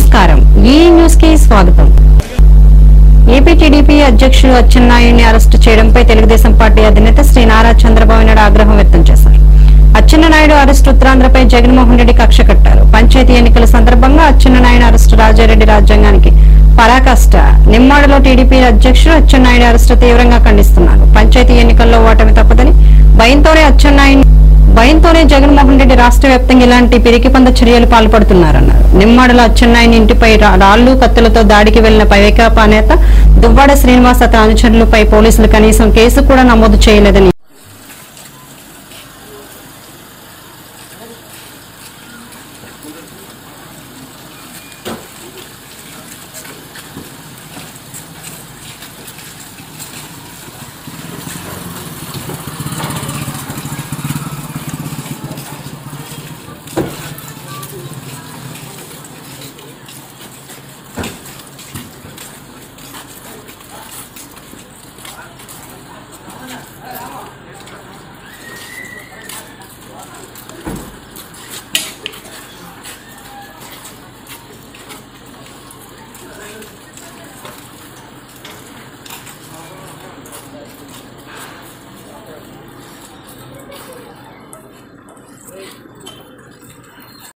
నమస్కారం ఈ న్యూస్ కి స్వాగతం ఏపీ టీడీపీ అధ్యక్షుడు అచ్చెన్నాయుడిని అరెస్టు చేయడంపై తెలుగుదేశం పార్టీ అధినేత శ్రీ నారా చంద్రబాబు నాయుడు ఆగ్రహం వ్యక్తం చేశారు అచ్చెన్నాయుడు అరెస్టు ఉత్తరాంధ్రపై జగన్మోహన్ రెడ్డి కక్ష కట్టారు పంచాయతీ ఎన్నికల సందర్భంగా అచ్చెన్నాయుడు అరెస్టు రాజారెడ్డి రాజ్యాంగానికి పరాకాష్ట నిమ్మాడలో టీడీపీ అధ్యక్షుడు అచ్చెన్నాయుడు అరెస్టు తీవ్రంగా ఖండిస్తున్నారు పంచాయతీ ఎన్నికల్లో ఓటమి తప్పదని భయంతోనే అచ్చెన్నాయుడు భయంతోనే జగన్మోహన్ రెడ్డి రాష్ట్ర వ్యాప్తంగా ఇలాంటి పిరికిపంద చర్యలు పాల్పడుతున్నారన్నారు నిమ్మాడలో అచ్చెన్నాయుని ఇంటిపై రా- రాళ్లు కత్తులతో దాడికి వెళ్లిన వైకాపా నేత దువ్వాడ శ్రీనివాస్ అతని అనుచరులపై పోలీసులు కనీసం కేసు కూడా నమోదు చేయలేదని